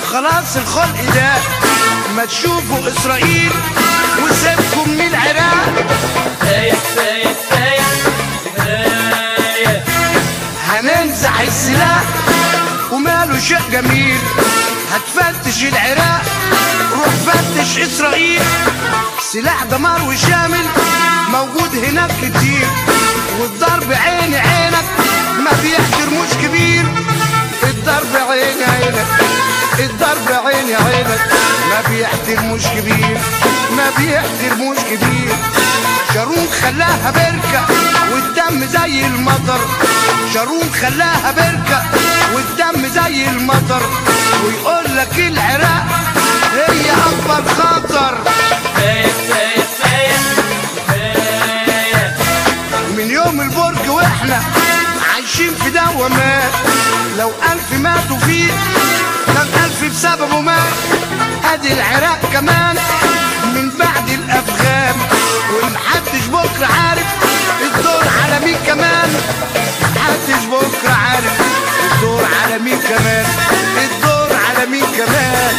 خلاص الخلق ده ما تشوفوا اسرائيل وسيبكم من العراق كفاية كفاية كفاية كفاية هننزع السلاح وماله شيء جميل هتفتش العراق روح فتش اسرائيل سلاح دمار وشامل موجود هناك كتير والضرب عين عينك ما بيحترموش كبير الضرب عين عينك الضرب عين عينك ما بيحترموش كبير ما بيحترموش كبير شارون خلاها بركة والدم زي المطر شارون خلاها بركة والدم زي المطر ويقول لك العراق هي أكبر خطر كفاية كفاية كفاية كفاية من يوم البرج واحنا عايشين في دوامات لو ألف ماتوا فيه كان ألف بسببه مات ادي العراق كمان من بعد الأفغان ومحدش بكرة عارف الدور على مين كمان محدش بكرة عارف الدور على مين كمان الدور على مين كمان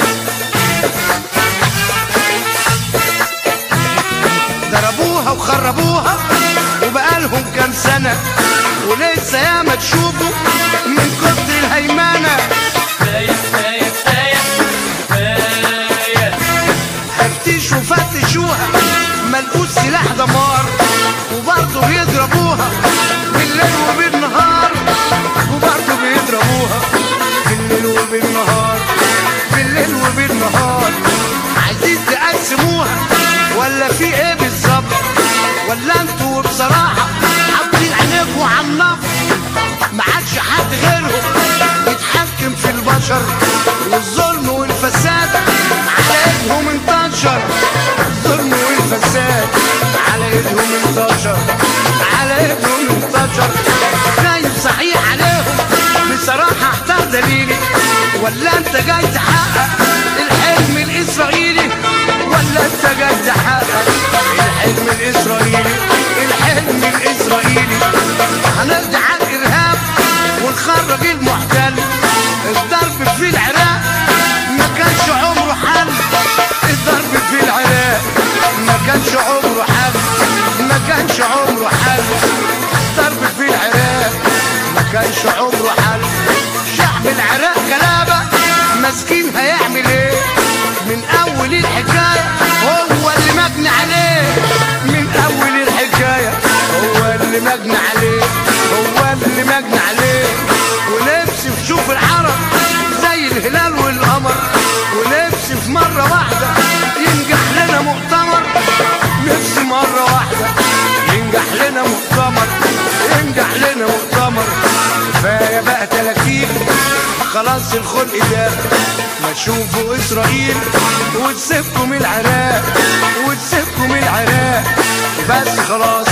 ضربوها وخربوها وبقالهم كام سنة ولسه ياما تشوفوا من كتر الهيمنة كفاية كفاية كفاية كفاية هفتشوا فتشوها ملقوش سلاح دمار وبرضه بيضربوها بالليل وبالنهار وبرضه بيضربوها بالليل وبالنهار بالليل وبالنهار عايزين تقسموها ولا في ايه بالظبط ولا انتوا بصراحة حاطين عينيكوا على النفط ما عادش حد غيرهم يتحكم في البشر والظلم والفساد على ايدهم انتشر الظلم والفساد على ايدهم انتشر على ايدهم انتشر خايف صحيح عليهم بصراحة احتار دليلي ولا انت جاي تحقق الحلم الاسرائيلي ولا انت جاي تحقق الحلم الاسرائيلي الحلم الاسرائيلي هنرجع على الارهاب ونخرج المحتل الضرب في العراق ما كانش عمره حل الضرب في العراق ما كانش عمره حل ما كانش عمره حل الضرب في العراق ما كانش عمره حل شعب العراق غلابة مسكين هيعمل ايه من اول الحكاية هو اللي مجني عليه من اول الحكاية هو اللي مجني عليه هو اللي مجني عليه ونفسي في شوف العرب زي الهلال والقمر ونفسي في مرة واحدة ينجح لنا مؤتمر نفسي مرة واحدة ينجح لنا مؤتمر ينجح لنا مؤتمر كفاية بقى تلاكيك خلاص الخلق ده ما تشوفوا اسرائيل وتسيبكم العراق وتسيبكم العراق بس خلاص